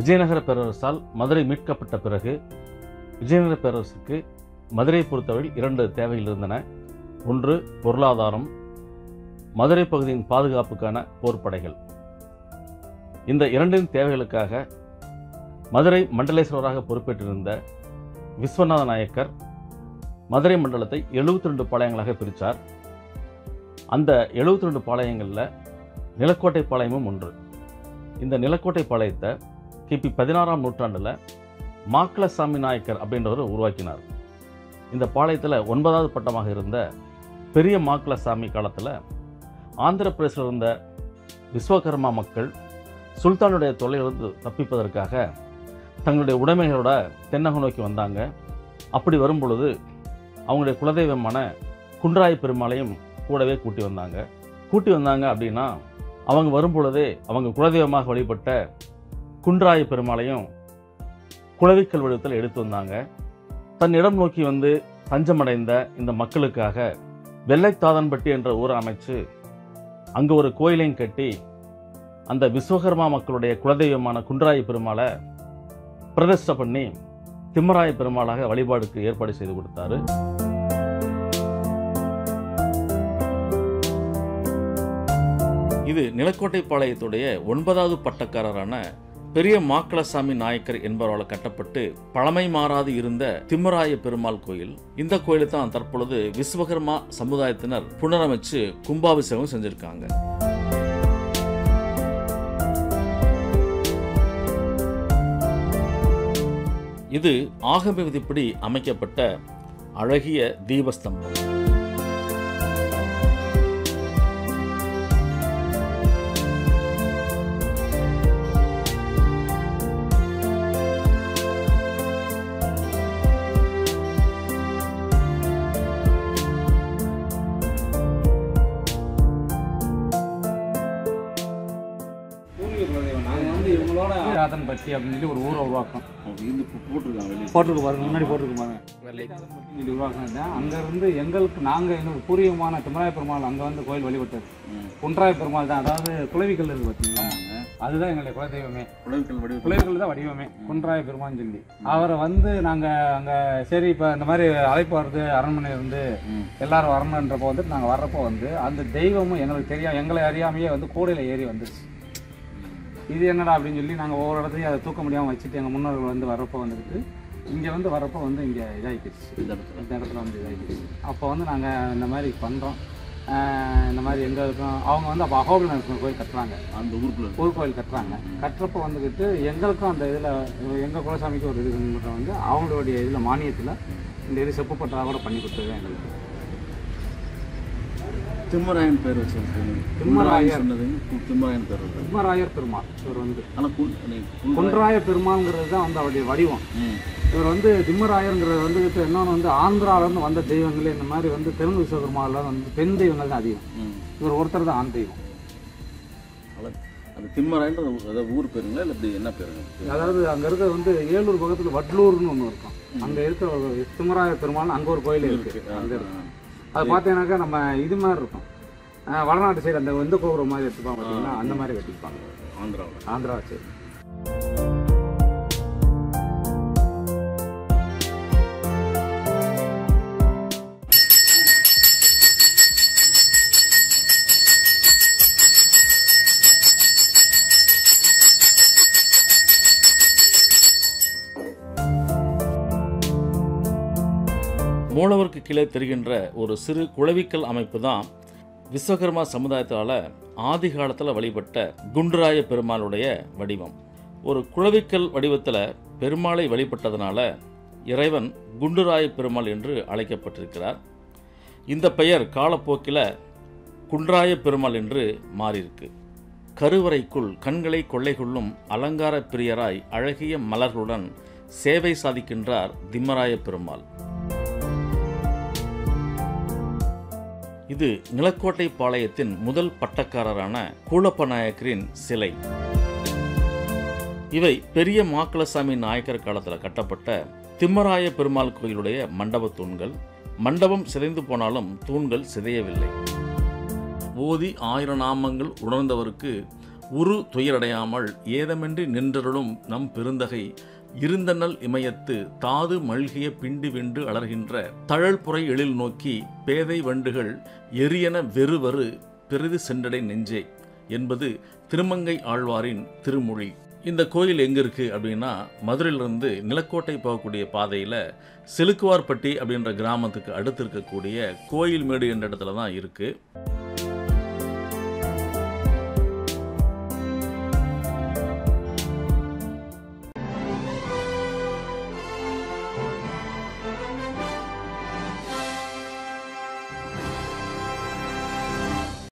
விஜயநகர பேரரசால் மதுரை மீட்கப்பட்ட பிறகு விஜயநகர பேரரசுக்கு மதுரையை பொறுத்தவரையில் இரண்டு தேவைகள் இருந்தன ஒன்று பொருளாதாரம் மதுரை பகுதியின் பாதுகாப்புக்கான போர்ப்படைகள் இந்த இரண்டின் தேவைகளுக்காக மதுரை மண்டலேஸ்வரராக பொறுப்பேற்றிருந்த விஸ்வநாத நாயக்கர் மதுரை மண்டலத்தை 72 ரெண்டு பாளையங்களாக பிரித்தார் அந்த 72 ரெண்டு பாளையங்களில் நிலக்கோட்டை பாளையமும் ஒன்று இந்த நிலக்கோட்டை பாளையத்தை கிபி பதினாறாம் நூற்றாண்டில் மாக்களசாமி நாயக்கர் அப்படின்றவர் உருவாக்கினார் இந்த பாளையத்தில் ஒன்பதாவது பட்டமாக இருந்த பெரிய மாக்களசாமி காலத்தில் ஆந்திர பிரதேசில் இருந்த விஸ்வகர்மா மக்கள் சுல்தானுடைய தொல்லையிலிருந்து தப்பிப்பதற்காக தங்களுடைய உடைமைகளோட தென்னகம் நோக்கி வந்தாங்க அப்படி வரும் பொழுது அவங்களுடைய குலதெய்வமான குன்றாய பெருமாளையும் கூடவே கூட்டி வந்தாங்க கூட்டி வந்தாங்க அப்படின்னா அவங்க வரும் பொழுதே அவங்க குலதெய்வமாக வழிபட்ட குன்றாய பெருமாளையும் குளவிக்கல் வடிவத்தில் எடுத்து வந்தாங்க தன் இடம் நோக்கி வந்து தஞ்சமடைந்த இந்த மக்களுக்காக வெள்ளைத்தாதன்பட்டி என்ற ஊரை அமைச்சு அங்கே ஒரு கோயிலையும் கட்டி அந்த விஸ்வகர்மா மக்களுடைய குலதெய்வமான குன்றாய பெருமாளை பிரதிஷ்டை பண்ணி திம்மராய பெருமாளாக வழிபாடுக்கு ஏற்பாடு செய்து கொடுத்தாரு இது நிலக்கோட்டை பாளையத்துடைய ஒன்பதாவது பட்டக்காரரான பெரிய மாக்களசாமி நாயக்கர் என்பவரால் கட்டப்பட்டு பழமை மாறாது இருந்த திம்மராய பெருமாள் கோயில் இந்த கோயிலை தான் தற்பொழுது விஸ்வகர்மா சமுதாயத்தினர் புனரமைச்சு கும்பாபிஷேகம் செஞ்சிருக்காங்க இது ஆகம விதிப்படி அமைக்கப்பட்ட அழகிய தீபஸ்தம்பம் நாங்கள் வந்து இவங்களோட ராதன்பட்டி அப்படின்னு சொல்லி ஒரு ஊரை உருவாக்கம் இருந்து போட்டிருக்காங்க வெளியே போட்டிருக்கு பாருங்க முன்னாடி போட்டிருக்கு பாருங்க சொல்லி உருவாக்கினது அங்கேருந்து எங்களுக்கு நாங்கள் எங்களுக்கு பூர்வீகமான திமராய பெருமாள் அங்கே வந்து கோயில் வழிபட்டது குன்றாய பெருமாள் தான் அதாவது குளவிக்கல் இருக்கு பார்த்தீங்களா அதுதான் எங்களுடைய குலதெய்வமே குழந்தைகள் வடிவத்தில் குளவிக்கல் தான் வடிவமே குன்றாய பெருமாள்னு சொல்லி அவரை வந்து நாங்கள் அங்கே சரி இப்போ இந்த மாதிரி அழைப்பு வருது அரண்மனை இருந்து எல்லாரும் வரணுன்றப்போ வந்துட்டு நாங்கள் வர்றப்போ வந்து அந்த தெய்வமும் எங்களுக்கு தெரியும் எங்களை அறியாமையே வந்து கூடையில் ஏறி வந்துருச்சு இது என்னடா அப்படின்னு சொல்லி நாங்கள் ஒவ்வொரு இடத்துலையும் அதை தூக்க முடியாமல் வச்சுட்டு எங்கள் முன்னோர்கள் வந்து வரப்போ வந்துட்டு இங்கே வந்து வரப்போ வந்து இங்கே இதாகிடுச்சு இந்த இடத்துல இந்த இடத்துல வந்து இதாகிடுச்சு அப்போ வந்து நாங்கள் இந்த மாதிரி பண்ணுறோம் இந்த மாதிரி எங்களுக்கும் அவங்க வந்து அப்போ அகோபில நரசிம்மர் கோயில் கட்டுறாங்க அந்த ஊருக்குள்ள ஊர் கோயில் கட்டுறாங்க கட்டுறப்போ வந்துக்கிட்டு எங்களுக்கும் அந்த இதில் எங்கள் குலசாமிக்கு ஒரு இது வந்து அவங்களுடைய இதில் மானியத்தில் இந்த இது செப்பு பட்டா கூட பண்ணி கொடுத்தது எங்களுக்கு திம்மராயன் பேர் வச்சிருக்கீங்க திம்மராயர். சொன்னது திம்மராயன் பேர் வருது உம்மராயர் பெருமாள் இவர் வந்து ஆனால் குன் நீ குன் குன்றாய பெருமாள்ங்கிறது தான் வந்து அவருடைய வடிவம் ம் இவர் வந்து திம்மராயருங்கிறது வந்து இன்னொன்று வந்து ஆந்திராவிலேருந்து வந்த தெய்வங்களே இந்த மாதிரி வந்து தெலுங்கு விஸ்வகர்மாவில் வந்து பெண் தெய்வங்கள் தான் அதிகம் ம் இவர் ஒருத்தர் தான் ஆண் தெய்வம் அதான் அந்த திம்மராயன்ற அதாவது ஊர் பேருங்களா இல்லை இப்படி என்ன பேருங்க அதாவது அங்கே இருக்கிற வந்து ஏலூர் பக்கத்தில் வட்லூர்னு ஒன்று இருக்கும் அங்கே இருக்கிற ஒரு திம்மராய பெருமாள் அங்கே ஒரு கோயில் இருக்கு அங்கே இருக்கு அது பார்த்தீங்கன்னாக்கா நம்ம இது மாதிரி இருக்கும் அஹ் வடநாட்டு சைடு அந்த எந்த கோபுரம் மாதிரி எடுத்துப்பாங்க பார்த்தீங்கன்னா அந்த மாதிரி கட்டிப்பாங்க ஆந்திராவில் ஆந்திரா சைடு மூலவருக்கு கீழே தெரிகின்ற ஒரு சிறு குளவிக்கல் அமைப்பு தான் விஸ்வகர்மா சமுதாயத்தால் ஆதி காலத்தில் வழிபட்ட குண்டுராய பெருமாளுடைய வடிவம் ஒரு குளவிக்கல் வடிவத்தில் பெருமாளை வழிபட்டதனால இறைவன் குண்டுராய பெருமாள் என்று அழைக்கப்பட்டிருக்கிறார் இந்த பெயர் காலப்போக்கில் குன்றாய பெருமாள் என்று மாறியிருக்கு கருவறைக்குள் கண்களை கொள்ளை கொள்ளும் அலங்கார பிரியராய் அழகிய மலர்களுடன் சேவை சாதிக்கின்றார் திம்மராய பெருமாள் இது நிலக்கோட்டை பாளையத்தின் முதல் பட்டக்காரரான கூலப்ப நாயக்கரின் சிலை இவை பெரிய மாக்களசாமி நாயக்கர் காலத்தில் கட்டப்பட்ட திம்மராய பெருமாள் கோயிலுடைய மண்டப தூண்கள் மண்டபம் சிதைந்து போனாலும் தூண்கள் சிதையவில்லை ஓதி ஆயிரம் நாமங்கள் உணர்ந்தவருக்கு உரு துயரடையாமல் ஏதமென்றி நின்றருளும் நம் பெருந்தகை இருந்தனல் இமயத்து தாது மல்கிய பிண்டி விண்டு அலர்கின்ற தழல்புரை எழில் நோக்கி பேதை வண்டுகள் எரியன வெறுவரு பெரிது சென்றடை நெஞ்சே என்பது திருமங்கை ஆழ்வாரின் திருமொழி இந்த கோயில் எங்கே இருக்குது அப்படின்னா மதுரையிலிருந்து நிலக்கோட்டை போகக்கூடிய பாதையில் செலுக்குவார்பட்டி அப்படின்ற கிராமத்துக்கு அடுத்து இருக்கக்கூடிய கோயில் மேடு என்ற இடத்துல தான் இருக்குது